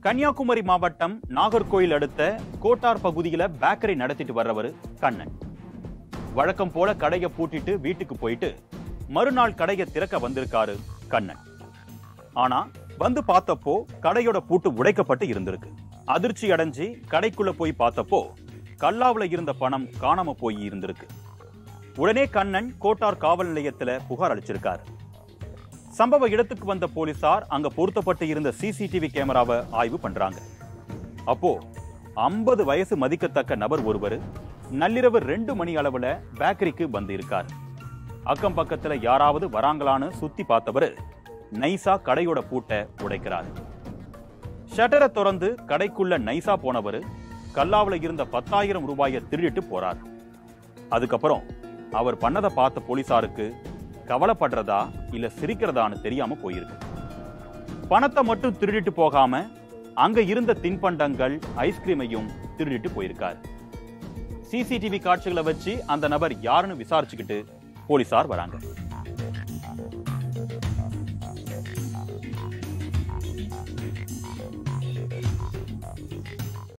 கன்னியாகுமரி மாவட்டம் நாகர்கோயில் அடுத்த கோட்டார் பகுதியில பேக்கரி நடத்திட்டு வர்றவர் கண்ணன் வழக்கம் போல கடையை பூட்டிட்டு வீட்டுக்கு போயிட்டு மறுநாள் கடையை திறக்க வந்திருக்காரு கண்ணன் ஆனா வந்து பார்த்தப்போ கடையோட பூட்டு உடைக்கப்பட்டு இருந்திருக்கு அதிர்ச்சி அடைஞ்சு கடைக்குள்ள போய் பார்த்தப்போ கல்லாவுல இருந்த பணம் காணாம போய் இருந்திருக்கு உடனே கண்ணன் கோட்டார் காவல் நிலையத்துல புகார் அளிச்சிருக்காரு சம்பவ இடத்துக்கு வந்த போலீசார் அங்க பொருத்தப்பட்டு இருந்த சிசிடிவி கேமராவை ஆய்வு பண்றாங்க அப்போ ஐம்பது வயசு மதிக்கத்தக்க நபர் ஒருவர் நள்ளிரவு ரெண்டு மணி அளவுல பேக்கரிக்கு வந்து இருக்காரு அக்கம் பக்கத்துல யாராவது வராங்களான்னு சுத்தி பார்த்தவரு நைசா கடையோட பூட்டை உடைக்கிறாரு ஷட்டரை திறந்து கடைக்குள்ள நைசா போனவர் கல்லாவுல இருந்த பத்தாயிரம் ரூபாயை திருடிட்டு போறார் அதுக்கப்புறம் அவர் பண்ணதை பார்த்த போலீசாருக்கு கவலைப்படுறதா இல்ல சிரிக்கிறதான்னு தெரியாம போயிருக்கு பணத்தை மட்டும் திருடிட்டு போகாம அங்க இருந்த தின்பண்டங்கள் ஐஸ்கிரீமையும் திருடிட்டு போயிருக்காரு சிசிடிவி காட்சிகளை வச்சு அந்த நபர் யாருன்னு விசாரிச்சுக்கிட்டு போலீசார் வராங்க